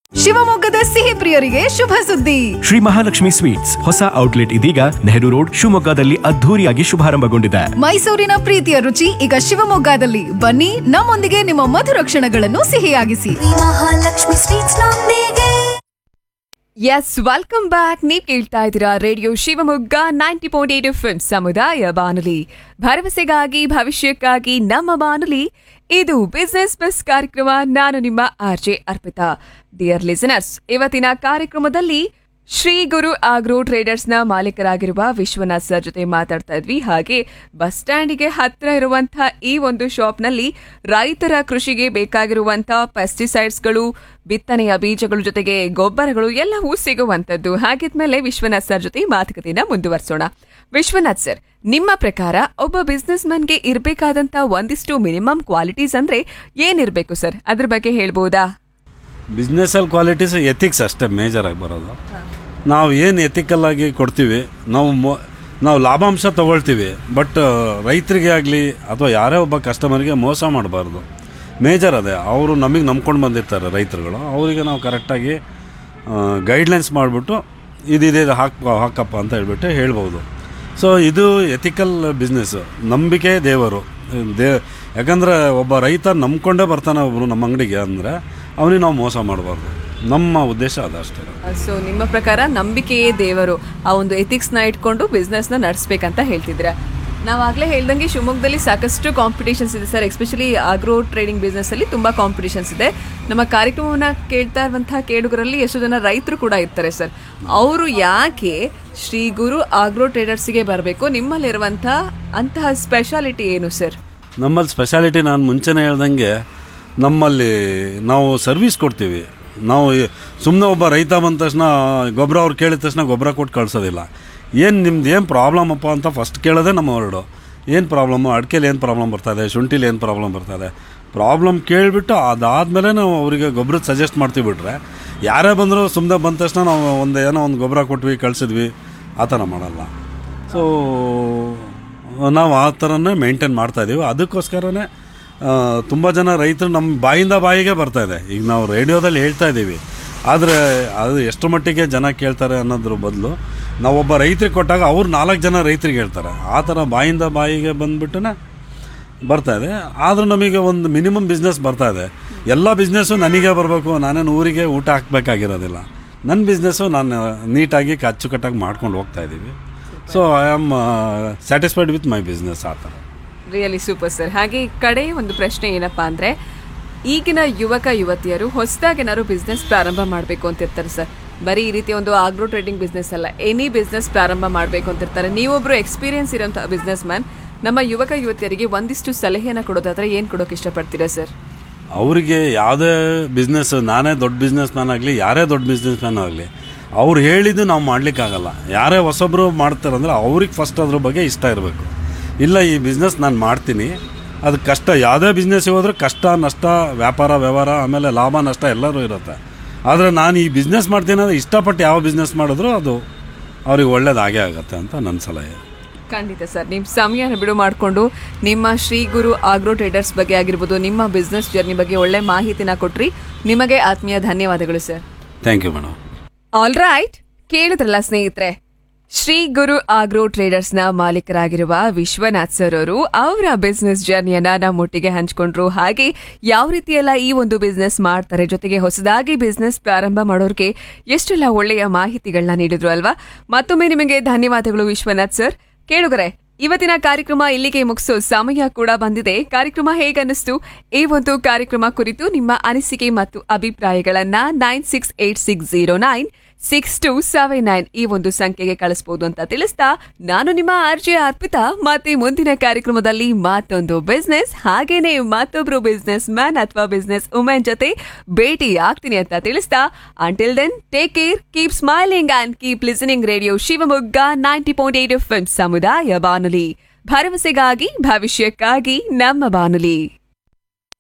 ಶಿವಮೊಗ್ಗದ ಸಿಹಿ ಪ್ರಿಯರಿಗೆ ಶುಭ ಸುದ್ದಿ ಶ್ರೀ ಮಹಾಲಕ್ಷ್ಮಿ ಸ್ವೀಟ್ಸ್ ಹೊಸ ಔಟ್ಲೆಟ್ ಇದೀಗ ನೆಹರು ರೋಡ್ ಶಿವಮೊಗ್ಗದಲ್ಲಿ ಅದ್ಧೂರಿಯಾಗಿ ಶುಭಾರಂಭಗೊಂಡಿದೆ ಮೈಸೂರಿನ ಪ್ರೀತಿಯ ರುಚಿ ಈಗ ಶಿವಮೊಗ್ಗದಲ್ಲಿ ಬನ್ನಿ ನಮ್ಮೊಂದಿಗೆ ನಿಮ್ಮ ಮಧುರ ಕ್ಷಣಗಳನ್ನು ಸಿಹಿಯಾಗಿಸಿ ಮಹಾಲಕ್ಷ್ಮಿ ಸ್ವೀಟ್ಸ್ ನೊಂದಿಗೆ ಎಸ್ ವೆಲ್ಕಮ್ ಬ್ಯಾಕ್ ನೀವ್ ಕೇಳ್ತಾ ಇದ್ದೀರಾ radio Shivamogga ninety point eight F ಸಮುದಾಯ ಬಾನುಲಿ ಭರವಸೆಗಾಗಿ ಭವಿಷ್ಯಕ್ಕಾಗಿ ನಮ್ಮ ಬಾನುಲಿ ಇದು ಬಿಸ್ನೆಸ್ ಬಸ್ ಕಾರ್ಯಕ್ರಮ ನಾನು ನಿಮ್ಮ R J Arpita dear listeners ಇವತ್ತಿನ ಕಾರ್ಯಕ್ರಮದಲ್ಲಿ ಶ್ರೀ ಗುರು ಆಗ್ರೋ ಟ್ರೇಡರ್ಸ್ನ ಮಾಲೀಕರಾಗಿರುವ ವಿಶ್ವನಾಥ್ ಸರ್ ಜೊತೆ ಮಾತಾಡ್ತಾ ಇದ್ವಿ ಹಾಗೆ ಬಸ್ ಸ್ಟ್ಯಾಂಡಿಗೆ ಹತ್ರ ಇರುವಂತಹ ಈ ಒಂದು ಶಾಪ್ನಲ್ಲಿ ರೈತರ ಕೃಷಿಗೆ ಬೇಕಾಗಿರುವಂತಹ ಪೆಸ್ಟಿಸೈಡ್ಸ್ಗಳು ಬಿತ್ತನೆಯ ಬೀಜಗಳು ಜೊತೆಗೆ ಗೊಬ್ಬರಗಳು ಎಲ್ಲವೂ ಸಿಗುವಂತದ್ದು ಹಾಗಿದ್ಮೇಲೆ ವಿಶ್ವನಾಥ್ ಸರ್ ಜೊತೆ ಮಾತುಕತೆನ ಮುಂದುವರಿಸೋಣ ವಿಶ್ವನಾಥ್ ಸರ್ ನಿಮ್ಮ ಪ್ರಕಾರ ಒಬ್ಬ ಬಿಸ್ನೆಸ್ ಮನ್ಗೆ ಇರಬೇಕಾದಂತ ಒಂದಿಷ್ಟು ಮಿನಿಮಮ್ ಕ್ವಾಲಿಟೀಸ್ ಅಂದ್ರೆ ಏನಿರ್ಬೇಕು ಸರ್ ಅದ್ರ ಬಗ್ಗೆ ಹೇಳ್ಬೋದಾ ಬಿಸ್ನೆಸ್ಸಲ್ಲಿ ಕ್ವಾಲಿಟೀಸ್ ಎಥಿಕ್ಸ್ ಅಷ್ಟೇ ಮೇಜರ್ ಆಗಿ ಬರೋದು ನಾವು ಏನು ಎಥಿಕಲ್ ಆಗಿ ಕೊಡ್ತೀವಿ ನಾವು ಮೊ ನಾವು ಲಾಭಾಂಶ ತಗೊಳ್ತೀವಿ ಬಟ್ ರೈತರಿಗೆ ಆಗಲಿ ಅಥವಾ ಯಾರೇ ಒಬ್ಬ ಕಸ್ಟಮರ್ಗೆ ಮೋಸ ಮಾಡಬಾರ್ದು ಮೇಜರ್ ಅದೇ ಅವರು ನಮಗೆ ನಂಬ್ಕೊಂಡು ಬಂದಿರ್ತಾರೆ ರೈತರುಗಳು ಅವರಿಗೆ ನಾವು ಕರೆಕ್ಟಾಗಿ ಗೈಡ್ಲೈನ್ಸ್ ಮಾಡಿಬಿಟ್ಟು ಇದಿದೆ ಹಾಕ್ ಹಾಕಪ್ಪ ಅಂತ ಹೇಳ್ಬಿಟ್ಟು ಹೇಳ್ಬೋದು ಸೊ ಇದು ಎಥಿಕಲ್ ಬಿಸ್ನೆಸ್ಸು ನಂಬಿಕೆ ದೇವರು ದೇ ಯಾಕಂದರೆ ಒಬ್ಬ ರೈತ ನಂಬ್ಕೊಂಡೇ ಬರ್ತಾನೆ ಒಬ್ಬರು ನಮ್ಮ ಅಂಗಡಿಗೆ ಅಂದರೆ ಅವನಿಗೆ ನಾವು ಮೋಸ ಮಾಡಬಾರ್ದು ನಮ್ಮ ಉದ್ದೇಶ ಅದಷ್ಟೇ ಸೊ ನಿಮ್ಮ ಪ್ರಕಾರ ನಂಬಿಕೆಯೇ ದೇವರು ಆ ಒಂದು ಎಥಿಕ್ಸ್ ನ ಇಟ್ಕೊಂಡು ಬಿಸ್ನೆಸ್ ನ ನಡೆಸ್ಬೇಕಂತ ಹೇಳ್ತಿದ್ರ ನಾವಾಗಲೇ ಹೇಳ್ದಂಗೆ ಶಿವಮೊಗ್ಗದಲ್ಲಿ ಸಾಕಷ್ಟು ಕಾಂಪಿಟೇಷನ್ಸ್ ಇದೆ sir especially agro trading business ಅಲ್ಲಿ ತುಂಬಾ ಕಾಂಪಿಟೇಷನ್ಸ್ ಇದೆ ನಮ್ಮ ಕಾರ್ಯಕ್ರಮವನ್ನ ಕೇಳ್ತಾ ಇರುವಂತಹ ಕೇಳುಗರಲ್ಲಿ ಎಷ್ಟು ಜನ ರೈತರು ಕೂಡ ಇರ್ತಾರೆ ಸರ್ ಅವರು ಯಾಕೆ ಶ್ರೀ ಗುರು ಆಗ್ರೋ ಟ್ರೇಡರ್ಸ್ಗೆ ಬರಬೇಕು ನಿಮ್ಮಲ್ಲಿರುವಂತಹ ಅಂತಹ ಸ್ಪೆಷಾಲಿಟಿ ಏನು ಸರ್ ನಮ್ಮಲ್ಲಿ ಸ್ಪೆಷಾಲಿಟಿ ನಾನು ಮುಂಚೆನೇ ಹೇಳ್ದಂಗೆ ನಮ್ಮಲ್ಲಿ ನಾವು ಸರ್ವಿಸ್ ಕೊಡ್ತೀವಿ ನಾವು ಸುಮ್ಮನೆ ಒಬ್ಬ ರೈತ ಬಂದ ತಕ್ಷಣ ಗೊಬ್ಬರ ಅವ್ರು ಕೇಳಿದ ತಕ್ಷಣ ಗೊಬ್ಬರ ಕೊಟ್ಟು ಕಳ್ಸೋದಿಲ್ಲ ಏನು ನಿಮ್ದು ಏನು ಪ್ರಾಬ್ಲಮಪ್ಪ ಅಂತ ಫಸ್ಟ್ ಕೇಳೋದೇ ನಮ್ಮ ಹೊರಡು ಏನು ಪ್ರಾಬ್ಲಮ್ಮು ಅಡಿಕೆಲಿ ಏನು ಪ್ರಾಬ್ಲಮ್ ಬರ್ತಾಯಿದೆ ಶುಂಠಿಲಿ ಏನು ಪ್ರಾಬ್ಲಮ್ ಬರ್ತಾಯಿದೆ ಪ್ರಾಬ್ಲಮ್ ಕೇಳಿಬಿಟ್ಟು ಅದಾದಮೇಲೆ ನಾವು ಅವರಿಗೆ ಗೊಬ್ಬರ ಸಜೆಸ್ಟ್ ಮಾಡ್ತೀವಿ ಬಿಟ್ರೆ ಯಾರೇ ಬಂದರೂ ಸುಮ್ಮನೆ ಬಂದ ತಕ್ಷಣ ನಾವು ಒಂದು ಏನೋ ಒಂದು ಗೊಬ್ಬರ ಕೊಟ್ವಿ ಕಳಿಸಿದ್ವಿ ಆ ಥರ ಮಾಡಲ್ಲ ಸೊ ನಾವು ಆ ಥರನೇ ಮೇಂಟೈನ್ ಮಾಡ್ತಾ ಇದ್ದೀವಿ ಅದಕ್ಕೋಸ್ಕರನೇ ತುಂಬ ಜನ ರೈತರು ನಮ್ಮ ಬಾಯಿಂದ ಬಾಯಿಗೆ ಬರ್ತಾ ಇದೆ ಈಗ ನಾವು ರೇಡಿಯೋದಲ್ಲಿ ಹೇಳ್ತಾ ಇದ್ದೀವಿ ಆದರೆ ಅದು ಎಷ್ಟು ಮಟ್ಟಿಗೆ ಜನ ಕೇಳ್ತಾರೆ ಅನ್ನೋದ್ರ ಬದಲು ನಾವೊಬ್ಬ ರೈತರಿಗೆ ಕೊಟ್ಟಾಗ ಅವ್ರು ನಾಲ್ಕು ಜನ ರೈತರಿಗೆ ಹೇಳ್ತಾರೆ ಆ ಥರ ಬಾಯಿಂದ ಬಾಯಿಗೆ ಬಂದ್ಬಿಟ್ಟನೆ ಬರ್ತಾ ಇದೆ ಆದರೂ ನಮಗೆ ಒಂದು ಮಿನಿಮಮ್ ಬಿಸ್ನೆಸ್ ಬರ್ತಾ ಇದೆ ಎಲ್ಲ ಬಿಸ್ನೆಸ್ಸು ನನಗೆ ಬರಬೇಕು ನಾನೇನು ಊರಿಗೆ ಊಟ ಹಾಕಬೇಕಾಗಿರೋದಿಲ್ಲ ನನ್ನ ಬಿಸ್ನೆಸ್ಸು ನಾನು ನೀಟಾಗಿ ಅಚ್ಚುಕಟ್ಟಾಗಿ ಮಾಡ್ಕೊಂಡು ಹೋಗ್ತಾ ಇದ್ದೀವಿ so I am satisfied with my business ಆ ಥರ ರಿಯಲಿ ಸೂಪರ್ ಸರ್ ಹಾಗೆ ಕಡೆ ಒಂದು ಪ್ರಶ್ನೆ ಏನಪ್ಪಾ ಅಂದ್ರೆ ಈಗಿನ ಯುವಕ ಯುವತಿಯರು ಹೊಸದಾಗಿ ಏನಾದ್ರು ಬಿಸ್ನೆಸ್ ಪ್ರಾರಂಭ ಮಾಡಬೇಕು ಅಂತ ಇರ್ತಾರೆ ಸರ್ ಬರೀ ಈ ರೀತಿ ಒಂದು ಆಗ್ರೋ ಟ್ರೇಡಿಂಗ್ ಬಿಸ್ನೆಸ್ ಅಲ್ಲ ಎನಿ ಬಿಸ್ನೆಸ್ ಪ್ರಾರಂಭ ಮಾಡಬೇಕು ಅಂತ ಇರ್ತಾರೆ ನೀವೊಬ್ರು ಎಕ್ಸ್ಪೀರಿಯನ್ಸ್ ಇರೋಂಥ ಬಿಸ್ನೆಸ್ ಮ್ಯಾನ್ ನಮ್ಮ ಯುವಕ ಯುವತಿಯರಿಗೆ ಒಂದಿಷ್ಟು ಸಲಹೆನ ಕೊಡೋದಾದ್ರೆ ಏನು ಕೊಡೋಕೆ ಇಷ್ಟಪಡ್ತೀರಾ ಸರ್ ಅವರಿಗೆ ಯಾವುದೇ ಬಿಸ್ನೆಸ್ ನಾನೇ ದೊಡ್ಡ ಬಿಸ್ನೆಸ್ ಮ್ಯಾನ್ ಆಗಲಿ ಯಾರೇ ದೊಡ್ಡ ಬಿಸ್ನೆಸ್ ಮ್ಯಾನ್ ಆಗಲಿ ಅವ್ರು ಹೇಳಿದ್ದು ನಾವು ಮಾಡಲಿಕ್ಕಾಗಲ್ಲ ಯಾರೇ ಹೊಸೊಬ್ಬರು ಮಾಡ್ತಾರಂದ್ರೆ ಅವ್ರಿಗೆ ಫಸ್ಟ್ ಅದ್ರ ಬಗ್ಗೆ ಇಷ್ಟ ಇರಬೇಕು ಇಲ್ಲ ಈ ಬಿಸ್ನೆಸ್ ನಾನು ಮಾಡ್ತೀನಿ ಅದು ಕಷ್ಟ ಯಾವುದೇ ಬಿಸ್ನೆಸ್ಗೆ ಹೋದ್ರೆ ಕಷ್ಟ ನಷ್ಟ ವ್ಯಾಪಾರ ವ್ಯವಹಾರ ಆಮೇಲೆ ಲಾಭ ನಷ್ಟ ಎಲ್ಲರೂ ಇರುತ್ತೆ ಆದರೆ ನಾನು ಈ ಬಿಸ್ನೆಸ್ ಮಾಡ್ತೀನಿ ಅಂದರೆ ಇಷ್ಟಪಟ್ಟು ಯಾವ ಬಿಸ್ನೆಸ್ ಮಾಡಿದ್ರು ಅದು ಅವ್ರಿಗೆ ಒಳ್ಳೇದಾಗೇ ಆಗುತ್ತೆ ಅಂತ ನನ್ನ ಸಲಹೆ ಖಂಡಿತ ಸರ್ ನಿಮ್ಮ ಸಮಯನ ಬಿಡು ಮಾಡಿಕೊಂಡು ನಿಮ್ಮ ಶ್ರೀ ಗುರು ಆಗ್ರೋ ಟ್ರೇಡರ್ಸ್ ಬಗ್ಗೆ ಆಗಿರ್ಬೋದು ನಿಮ್ಮ ಬಿಸ್ನೆಸ್ ಜರ್ನಿ ಬಗ್ಗೆ ಒಳ್ಳೆ ಮಾಹಿತಿನ ಕೊಟ್ರಿ ನಿಮಗೆ ಆತ್ಮೀಯ ಧನ್ಯವಾದಗಳು sir thank you madam all right ಕೇಳಿದ್ರಲ್ಲ ಸ್ನೇಹಿತರೆ ಶ್ರೀ ಗುರು ಆಗ್ರೋ ಟ್ರೇಡರ್ಸ್ ನ ಮಾಲೀಕರಾಗಿರುವ ವಿಶ್ವನಾಥ್ ಸರ್ ಅವರು ಅವರ ಬಿಸ್ನೆಸ್ ಜರ್ನಿಯನ್ನ ನಮ್ಮೊಟ್ಟಿಗೆ ಹಂಚ್ಕೊಂಡ್ರು ಹಾಗೆ ಯಾವ ರೀತಿಯೆಲ್ಲ ಈ ಒಂದು ಬಿಸ್ನೆಸ್ ಮಾಡ್ತಾರೆ ಜೊತೆಗೆ ಹೊಸದಾಗಿ ಬಿಸ್ನೆಸ್ ಪ್ರಾರಂಭ ಮಾಡೋರ್ಗೆ ಎಷ್ಟೆಲ್ಲ ಒಳ್ಳೆಯ ಮಾಹಿತಿಗಳನ್ನ ನೀಡಿದ್ರು ಅಲ್ವಾ ಮತ್ತೊಮ್ಮೆ ನಿಮಗೆ ಧನ್ಯವಾದಗಳು ವಿಶ್ವನಾಥ್ ಸರ್ ಕೇಳುಗರೆ ಇವತ್ತಿನ ಕಾರ್ಯಕ್ರಮ ಇಲ್ಲಿಗೆ ಮುಗಿಸೋ ಸಮಯ ಕೂಡ ಬಂದಿದೆ ಕಾರ್ಯಕ್ರಮ ಹೇಗನ್ನಿಸ್ತು ಈ ಒಂದು ಕಾರ್ಯಕ್ರಮ ಕುರಿತು ನಿಮ್ಮ ಅನಿಸಿಕೆ ಮತ್ತು ಅಭಿಪ್ರಾಯಗಳನ್ನ nine six eight six zero nine six two seven nine ಈ ಒಂದು ಸಂಖ್ಯೆಗೆ ಕಳಿಸಬಹುದು ಅಂತ ತಿಳಿಸ್ತಾ ನಾನು ನಿಮ್ಮ ಆರ್ಜೆ ಅರ್ಪಿತಾ ಮತ್ತೆ ಮುಂದಿನ ಕಾರ್ಯಕ್ರಮದಲ್ಲಿ ಮತ್ತೊಂದು ಬಿಸ್ನೆಸ್ ಹಾಗೇನೆ ಮತ್ತೊಬ್ರು ಬಿಸ್ನೆಸ್ ಮ್ಯಾನ್ ಅಥವಾ ಬಿಸ್ನೆಸ್ ವುಮೆನ್ ಜೊತೆ ಭೇಟಿ ಆಗ್ತೀನಿ ಅಂತ ತಿಳಿಸ್ತಾ until then take care keep smiling and keep listening radio Shivamogga ninety point eight F ಸಮುದಾಯ ಬಾನುಲಿ ಭರವಸೆಗಾಗಿ ಭವಿಷ್ಯಕ್ಕಾಗಿ ನಮ್ಮ ಬಾನುಲಿ